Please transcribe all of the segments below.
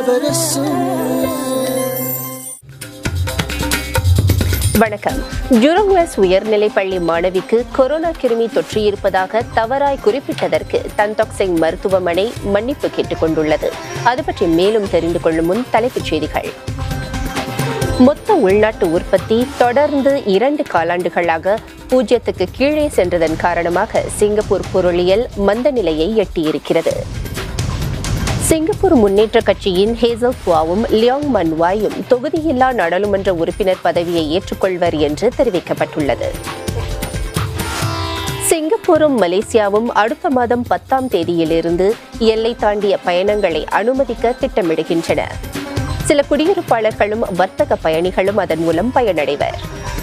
வணக்கம் ஜுருங்வெஸ் உயர்நிலைப் பள்ளி மாணவிக்கு கொரோனா கிருமி தொற்றியிருப்பதாக தவறாய் குறிப்பிட்டதற்கு தன்தோக் சிங் மருத்துவமனை மன்னிப்பு கேட்டுக் கொண்டுள்ளது அது பற்றி மேலும் தெரிந்து கொள்ளும் முன் தலைப்புச் செய்திகள் மொத்த உள்நாட்டு உற்பத்தி தொடர்ந்து இரண்டு காலாண்டுகளாக பூஜ்ஜியத்துக்கு கீழே சென்றதன் காரணமாக சிங்கப்பூர் பொருளியல் மந்த நிலையை எட்டியிருக்கிறது சிங்கப்பூர் முன்னேற்ற கட்சியின் ஹேசல் புவாவும் லியோங் மன்வாயும் தொகுதியில்லா நாடாளுமன்ற உறுப்பினர் பதவியை ஏற்றுக்கொள்வர் என்று தெரிவிக்கப்பட்டுள்ளது சிங்கப்பூரும் மலேசியாவும் அடுத்த மாதம் பத்தாம் தேதியிலிருந்து எல்லை தாண்டிய பயணங்களை அனுமதிக்க திட்டமிடுகின்றன சில குடியிருப்பாளர்களும் வர்த்தக பயணிகளும் அதன் மூலம் பயனடைவர்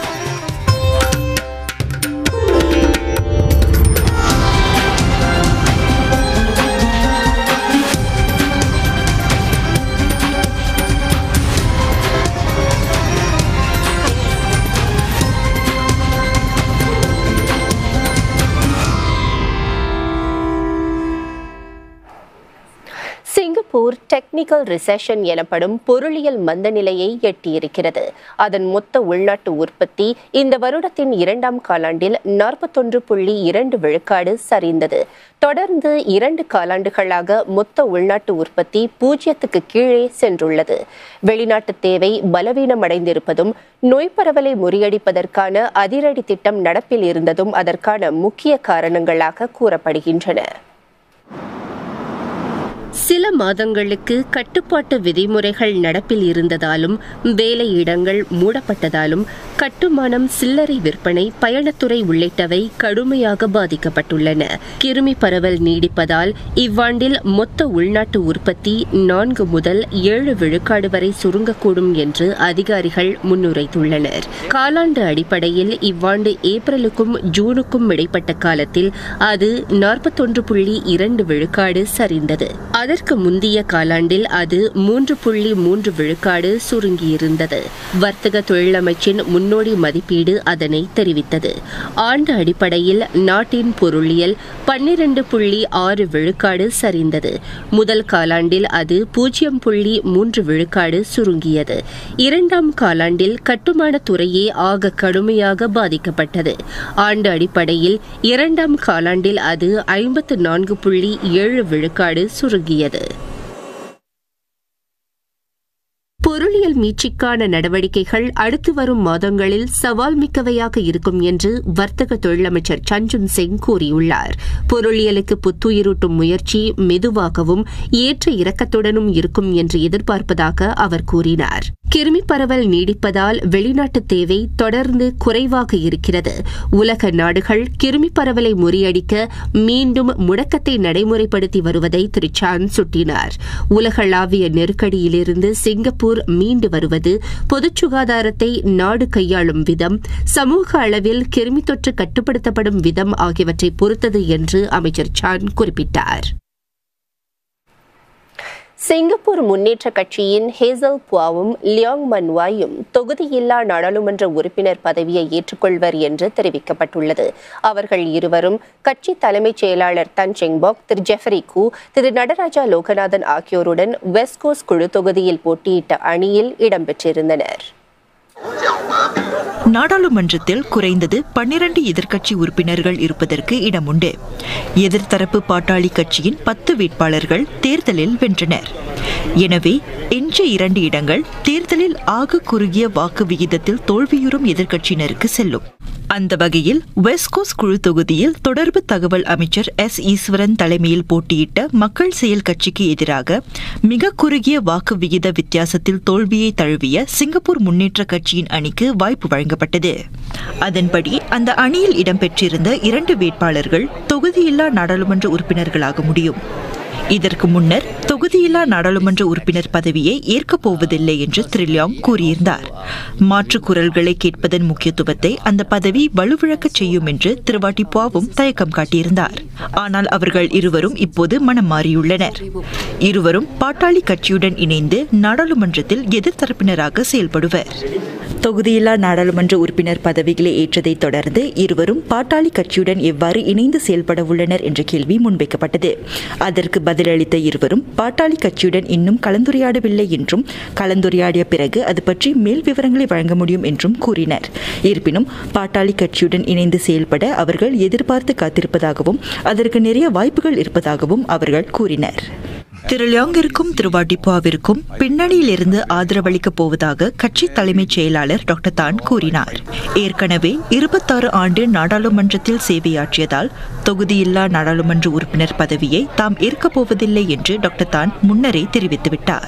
சிங்கப்பூர் டெக்னிக்கல் ரிசெஷன் எனப்படும் பொருளியல் மந்த நிலையை எட்டியிருக்கிறது அதன் மொத்த உள்நாட்டு உற்பத்தி இந்த வருடத்தின் இரண்டாம் காலாண்டில் நாற்பத்தொன்று புள்ளி இரண்டு விழுக்காடு சரிந்தது தொடர்ந்து இரண்டு காலாண்டுகளாக மொத்த உள்நாட்டு உற்பத்தி பூஜ்ஜியத்துக்கு கீழே சென்றுள்ளது வெளிநாட்டு தேவை பலவீனமடைந்திருப்பதும் நோய் பரவலை முறியடிப்பதற்கான அதிரடி திட்டம் நடப்பில் இருந்ததும் அதற்கான முக்கிய காரணங்களாக கூறப்படுகின்றன சில மாதங்களுக்கு கட்டுப்பாட்டு விதிமுறைகள் நடப்பில் இருந்ததாலும் வேலையிடங்கள் மூடப்பட்டதாலும் கட்டுமானம் சில்லறை விற்பனை பயணத்துறை உள்ளிட்டவை கடுமையாக பாதிக்கப்பட்டுள்ளன கிருமி பரவல் நீடிப்பதால் இவ்வாண்டில் மொத்த உள்நாட்டு உற்பத்தி நான்கு முதல் ஏழு விழுக்காடு வரை சுருங்கக்கூடும் என்று அதிகாரிகள் முன்னுரைத்துள்ளனர் காலாண்டு அடிப்படையில் இவ்வாண்டு ஏப்ரலுக்கும் ஜூனுக்கும் இடைப்பட்ட காலத்தில் அது நாற்பத்தொன்று புள்ளி இரண்டு விழுக்காடு சரிந்தது அதற்கு முந்தைய காலாண்டில் அது மூன்று புள்ளி மூன்று விழுக்காடு சுருங்கியிருந்தது வர்த்தக தொழிலமைச்சின் முன்னோடி மதிப்பீடு அதனை தெரிவித்தது ஆண்டு அடிப்படையில் நாட்டின் பொருளியல் பன்னிரண்டு புள்ளி ஆறு விழுக்காடு சரிந்தது முதல் காலாண்டில் அது பூஜ்ஜியம் புள்ளி மூன்று விழுக்காடு சுருங்கியது இரண்டாம் காலாண்டில் கட்டுமான துறையே ஆக கடுமையாக பாதிக்கப்பட்டது ஆண்டு அடிப்படையில் இரண்டாம் காலாண்டில் அது ஐம்பத்து நான்கு புள்ளி ஏழு விழுக்காடு சுருங்கியது பொருளியல் மீட்சிக்கான நடவடிக்கைகள் அடுத்து வரும் மாதங்களில் சவால் மிக்கவையாக இருக்கும் என்று வர்த்தக தொழிலமைச்சர் சஞ்சுன் சிங் கூறியுள்ளார் பொருளியலுக்கு புத்துயிரூட்டும் முயற்சி மெதுவாகவும் ஏற்ற இறக்கத்துடனும் இருக்கும் என்று எதிர்பார்ப்பதாக அவர் கூறினார் கிருமி பரவல் நீடிப்பதால் வெளிநாட்டு தேவை தொடர்ந்து குறைவாக இருக்கிறது உலக நாடுகள் கிருமி பரவலை முறியடிக்க மீண்டும் முடக்கத்தை நடைமுறைப்படுத்தி வருவதை திரு சான் சுட்டினார் உலகளாவிய நெருக்கடியிலிருந்து சிங்கப்பூர் மீண்டு வருவது பொது சுகாதாரத்தை நாடு கையாளும் விதம் சமூக அளவில் கிருமி தொற்று கட்டுப்படுத்தப்படும் விதம் ஆகியவற்றை பொறுத்தது என்று அமைச்சர் சான் குறிப்பிட்டார் சிங்கப்பூர் முன்னேற்ற கட்சியின் ஹேசல் புவாவும் லியோங் மன்வாயும் தொகுதியில்லா நாடாளுமன்ற உறுப்பினர் பதவியை ஏற்றுக்கொள்வர் என்று தெரிவிக்கப்பட்டுள்ளது அவர்கள் இருவரும் கட்சி தலைமைச் செயலாளர் தன் செங்பாக் திரு ஜெஃபரி கூ திரு நடராஜா லோகநாதன் ஆகியோருடன் வெஸ்ட் கோஸ்ட் குழு தொகுதியில் போட்டியிட்ட அணியில் இடம்பெற்றிருந்தனர் நாடாளுமன்றத்தில் குறைந்தது பன்னிரண்டு எதிர்க்கட்சி உறுப்பினர்கள் இருப்பதற்கு இடமுண்டு எதிர்த்தரப்பு பாட்டாளி கட்சியின் பத்து வேட்பாளர்கள் தேர்தலில் வென்றனர் எனவே எஞ்சிய இரண்டு இடங்கள் தேர்தலில் ஆக குறுகிய வாக்கு விகிதத்தில் தோல்வியுறும் எதிர்க்கட்சியினருக்கு செல்லும் அந்த வகையில் வெஸ்கோஸ் குழு தொகுதியில் தொடர்பு தகவல் அமைச்சர் எஸ் ஈஸ்வரன் தலைமையில் போட்டியிட்ட மக்கள் செயல் கட்சிக்கு எதிராக மிக குறுகிய வாக்கு விகித வித்தியாசத்தில் தோல்வியை தழுவிய சிங்கப்பூர் முன்னேற்ற கட்சியின் அணிக்கு வாய்ப்பு வழங்கப்பட்டது அதன்படி அந்த அணியில் இடம்பெற்றிருந்த இரண்டு வேட்பாளர்கள் தொகுதியில்லா நாடாளுமன்ற உறுப்பினர்களாக முடியும் இதற்கு முன்னர் தொகுதியில்லா நாடாளுமன்ற உறுப்பினர் பதவியை ஏற்கப் போவதில்லை என்று திரு லியாங் கூறியிருந்தார் மாற்று குரல்களை கேட்பதன் முக்கியத்துவத்தை அந்த பதவி வலுவிழக்கச் செய்யும் என்று திரு வாட்டிப்பாவும் தயக்கம் காட்டியிருந்தார் ஆனால் அவர்கள் இருவரும் இப்போது மனம் மாறியுள்ளனர் இருவரும் பாட்டாளி கட்சியுடன் இணைந்து நாடாளுமன்றத்தில் எதிர்த்தரப்பினராக செயல்படுவர் தொகுதியில்லா நாடாளுமன்ற உறுப்பினர் பதவிகளை ஏற்றதைத் தொடர்ந்து இருவரும் பாட்டாளி கட்சியுடன் எவ்வாறு இணைந்து செயல்பட உள்ளனர் என்ற கேள்வி முன்வைக்கப்பட்டது அதற்கு பதிலளித்த இருவரும் பாட்டாளி கட்சியுடன் இன்னும் கலந்துரையாடவில்லை என்றும் கலந்துரையாடிய பிறகு அது பற்றி மேல் விவரங்களை வழங்க முடியும் என்றும் கூறினர் இருப்பினும் பாட்டாளி கட்சியுடன் இணைந்து செயல்பட அவர்கள் எதிர்பார்த்து காத்திருப்பதாகவும் அதற்கு நிறைய வாய்ப்புகள் இருப்பதாகவும் அவர்கள் கூறினர் திரு லியாங்கிற்கும் திரு வாட்டிப்பாவிற்கும் பின்னணியிலிருந்து ஆதரவளிக்கப் போவதாக கட்சி தலைமைச் செயலாளர் டாக்டர் தான் கூறினார் ஏற்கனவே இருபத்தாறு ஆண்டு நாடாளுமன்றத்தில் சேவையாற்றியதால் தொகுதியில்லா நாடாளுமன்ற உறுப்பினர் பதவியை தாம் ஏற்கப் போவதில்லை என்று டாக்டர் தான் முன்னரே தெரிவித்துவிட்டார்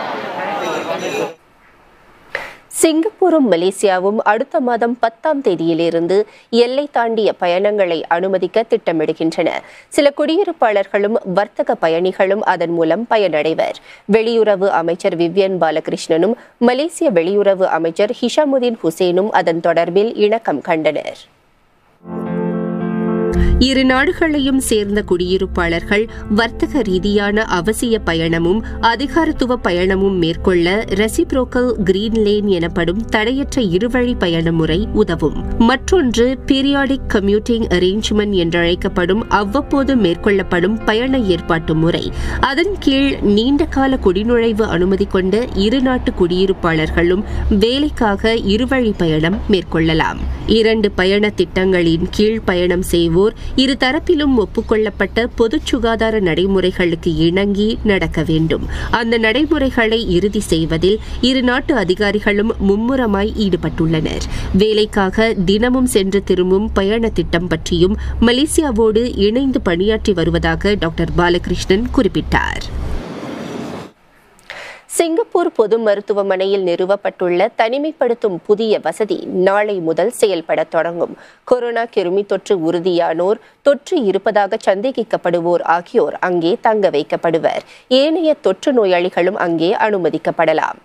சிங்கப்பூரும் மலேசியாவும் அடுத்த மாதம் பத்தாம் தேதியிலிருந்து எல்லை தாண்டிய பயணங்களை அனுமதிக்க திட்டமிடுகின்றன சில குடியிருப்பாளர்களும் வர்த்தக பயணிகளும் அதன் மூலம் பயனடைவர் வெளியுறவு அமைச்சர் விவ்யன் பாலகிருஷ்ணனும் மலேசிய வெளியுறவு அமைச்சர் ஹிஷாமுதீன் ஹுசேனும் அதன் தொடர்பில் இணக்கம் கண்டனர் இரு நாடுகளையும் சேர்ந்த குடியிருப்பாளர்கள் வர்த்தக ரீதியான அவசிய பயணமும் அதிகாரத்துவ பயணமும் மேற்கொள்ள ரெசிப்ரோக்கல் கிரீன் லேன் எனப்படும் தடையற்ற இருவழி பயண முறை உதவும் மற்றொன்று பீரியாடிக் கம்யூட்டிங் அரேஞ்ச்மெண்ட் என்றழைக்கப்படும் அவ்வப்போது மேற்கொள்ளப்படும் பயண ஏற்பாட்டு முறை அதன் கீழ் நீண்டகால குடிநுழைவு அனுமதி கொண்ட இரு நாட்டு குடியிருப்பாளர்களும் வேலைக்காக இருவழி பயணம் மேற்கொள்ளலாம் இரண்டு பயண திட்டங்களின் கீழ் பயணம் செய்வோர் இரு தரப்பிலும் ஒப்புக்கொள்ளப்பட்ட பொது சுகாதார நடைமுறைகளுக்கு இணங்கி நடக்க வேண்டும் அந்த நடைமுறைகளை இறுதி செய்வதில் இரு நாட்டு அதிகாரிகளும் மும்முரமாய் ஈடுபட்டுள்ளனர் வேலைக்காக தினமும் சென்று திரும்பும் பயண திட்டம் பற்றியும் மலேசியாவோடு இணைந்து பணியாற்றி வருவதாக டாக்டர் பாலகிருஷ்ணன் குறிப்பிட்டார் சிங்கப்பூர் பொது மருத்துவமனையில் நிறுவப்பட்டுள்ள தனிமைப்படுத்தும் புதிய வசதி நாளை முதல் செயல்பட தொடங்கும் கொரோனா கிருமி தொற்று உறுதியானோர் தொற்று இருப்பதாக சந்தேகிக்கப்படுவோர் ஆகியோர் அங்கே தங்க வைக்கப்படுவர் ஏனைய தொற்று நோயாளிகளும் அங்கே அனுமதிக்கப்படலாம்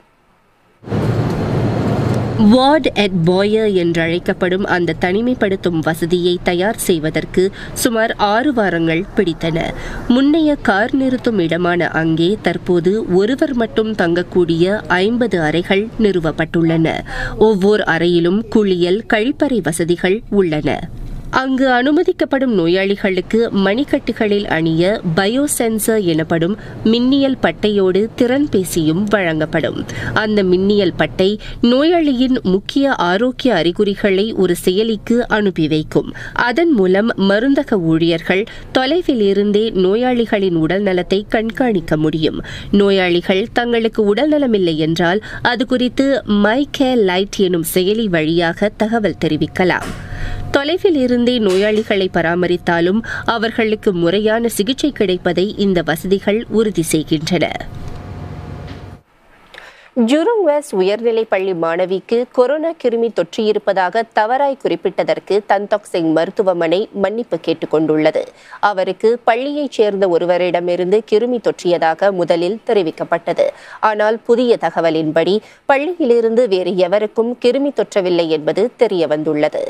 வார்ட் எட் பாயர் என்றழைக்கப்படும் அந்த தனிமைப்படுத்தும் வசதியை தயார் செய்வதற்கு சுமார் ஆறு வாரங்கள் பிடித்தன முன்னைய கார் நிறுத்தும் இடமான அங்கே தற்போது ஒருவர் மட்டும் தங்கக்கூடிய ஐம்பது அறைகள் நிறுவப்பட்டுள்ளன ஒவ்வொரு அறையிலும் குளியல் கழிப்பறை வசதிகள் உள்ளன அங்கு அனுமதிக்கப்படும் நோயாளிகளுக்கு மணிக்கட்டுகளில் அணிய பயோசென்சர் எனப்படும் மின்னியல் பட்டையோடு திறன்பேசியும் வழங்கப்படும் அந்த மின்னியல் பட்டை நோயாளியின் முக்கிய ஆரோக்கிய அறிகுறிகளை ஒரு செயலிக்கு அனுப்பி வைக்கும் அதன் மூலம் மருந்தக ஊழியர்கள் தொலைவில் இருந்தே நோயாளிகளின் உடல் நலத்தை கண்காணிக்க முடியும் நோயாளிகள் தங்களுக்கு உடல்நலமில்லை என்றால் அது குறித்து மை கேர் லைட் எனும் செயலி வழியாக தகவல் தெரிவிக்கலாம் தொலைவில் இருந்தே நோயாளிகளை பராமரித்தாலும் அவர்களுக்கு முறையான சிகிச்சை கிடைப்பதை இந்த வசதிகள் உறுதி செய்கின்றன ஜூருங் வெஸ்ட் உயர்நிலைப் பள்ளி மாணவிக்கு கொரோனா கிருமி தொற்றியிருப்பதாக தவறாய் குறிப்பிட்டதற்கு தந்தோக் சிங் மருத்துவமனை மன்னிப்பு கேட்டுக்கொண்டுள்ளது அவருக்கு பள்ளியைச் சேர்ந்த ஒருவரிடமிருந்து கிருமி தொற்றியதாக முதலில் தெரிவிக்கப்பட்டது ஆனால் புதிய தகவலின்படி பள்ளியிலிருந்து வேறு எவருக்கும் கிருமி தொற்றவில்லை என்பது தெரியவந்துள்ளது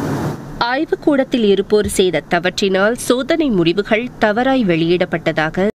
ஆய்வுக்கூடத்தில் இருப்போர் செய்த தவற்றினால் சோதனை முடிவுகள் தவறாய் வெளியிடப்பட்டதாக